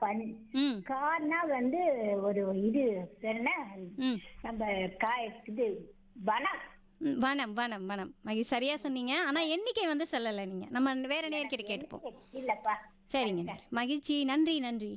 வன் ம் கார்னா வந்து ஒரு இது என்ன ம் நம்ம காய் இது வனம் ம், வனம் வனம் வனம் மகி சரியா சொன்னீங்க ஆனா எண்ணிக்கை வந்து சொல்லலை நீங்க நம்ம வேற நேர்கிட்ட கேட்டுப்போம் இல்லப்பா சரிங்க மகிழ்ச்சி நன்றி நன்றி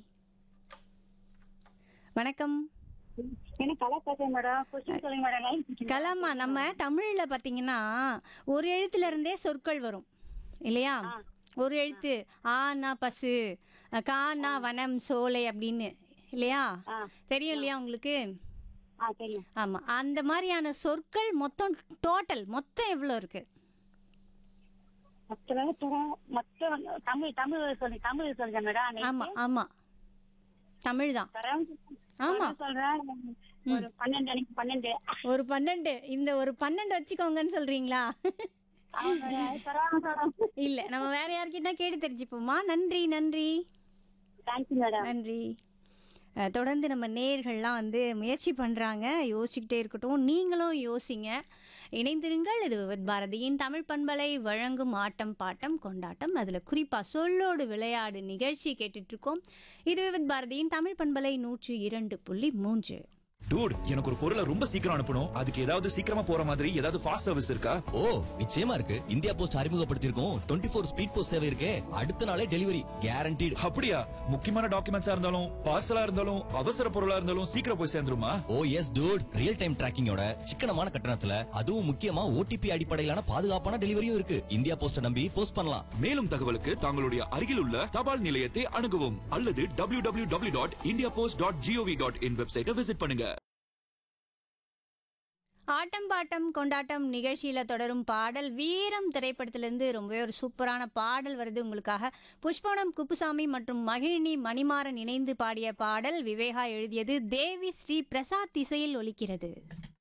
வணக்கம் எனக்கு கலா பேசுறேன் மேடம் கொஸ்டின் சொல்லுங்க மேடம் லைன் கலாமா நம்ம தமிழ்ல பாத்தீங்கன்னா ஒரு எழுத்துல இருந்தே சொற்கள் வரும் இல்லையா ஒரு எழுத்து ஆனா பசு கானா வனம் சோலை அப்படின்னு இல்லையா ஆ. தெரியும் இல்லையா உங்களுக்கு ஆ தெரியும் ஆமா அந்த மாதிரியான சொற்கள் மொத்தம் டோட்டல் மொத்தம் எவ்வளோ இருக்கு மற்ற மற்ற தமிழ் தமிழ் சொல்லி தமிழ் சொல்லுங்க மேடம் ஆமா ஆமா தமிழ் தான் ஆமா. சொல்றேன் ஒரு பன்னெண்டு அன்னைக்கு பன்னெண்டு ஒரு பன்னெண்டு இந்த ஒரு பன்னெண்டு வச்சுக்கோங்கன்னு சொல்றீங்களா இல்ல நம்ம வேற யார்கிட்ட கேட்டு தெரிஞ்சுப்போமா நன்றி நன்றி தேங்க்யூ மேடம் நன்றி அஹ், தொடர்ந்து நம்ம நேர்கள்லாம் வந்து முயற்சி பண்ணுறாங்க யோசிச்சுக்கிட்டே இருக்கட்டும் நீங்களும் யோசிங்க இணைந்திருங்கள் இது வித் பாரதியின் தமிழ் பண்பலை வழங்கும் ஆட்டம் பாட்டம் கொண்டாட்டம் அதில் குறிப்பாக சொல்லோடு விளையாடு நிகழ்ச்சி கேட்டுட்ருக்கோம் இது வித் பாரதியின் தமிழ் பண்பலை நூற்றி இரண்டு புள்ளி மூன்று டூட் எனக்கு ஒரு பொருளை ரொம்ப சீக்கிரம் அனுப்பணும் அதுக்கு ஏதாவது சீக்கிரமா போற மாதிரி ஏதாவது ஃபாஸ்ட் சர்வீஸ் இருக்கா ஓ நிச்சயமா இருக்கு இந்தியா போஸ்ட் அறிமுகப்படுத்தியிருக்கோம் டுவெண்ட்டி ஃபோர் ஸ்பீட் போஸ்ட் சேவை இருக்கே அடுத்த நாளே டெலிவரி கேரண்டீடு அப்படியா முக்கியமான டாக்குமெண்ட்ஸா இருந்தாலும் பார்சலா இருந்தாலும் அவசர பொருளா இருந்தாலும் சீக்கிரம் போய் சேர்ந்துருமா ஓ எஸ் டூட் ரியல் டைம் டிராக்கிங்கோட சிக்கனமான கட்டணத்துல அதுவும் முக்கியமா ஓடிபி அடிப்படையிலான பாதுகாப்பான டெலிவரியும் இருக்கு இந்தியா போஸ்ட நம்பி போஸ்ட் பண்ணலாம் மேலும் தகவலுக்கு தங்களுடைய அருகில் உள்ள தபால் நிலையத்தை அணுகவும் அல்லது W W W dot India post dot G O V dot in வெப்சைட்டை விசிட் பண்ணுங்க ஆட்டம் பாட்டம் கொண்டாட்டம் நிகழ்ச்சியில் தொடரும் பாடல் வீரம் திரைப்படத்திலிருந்து ரொம்பவே ஒரு சூப்பரான பாடல் வருது உங்களுக்காக புஷ்பவனம் குப்புசாமி மற்றும் மகிழினி மணிமாறன் இணைந்து பாடிய பாடல் விவேகா எழுதியது தேவி ஸ்ரீ பிரசாத் இசையில் ஒலிக்கிறது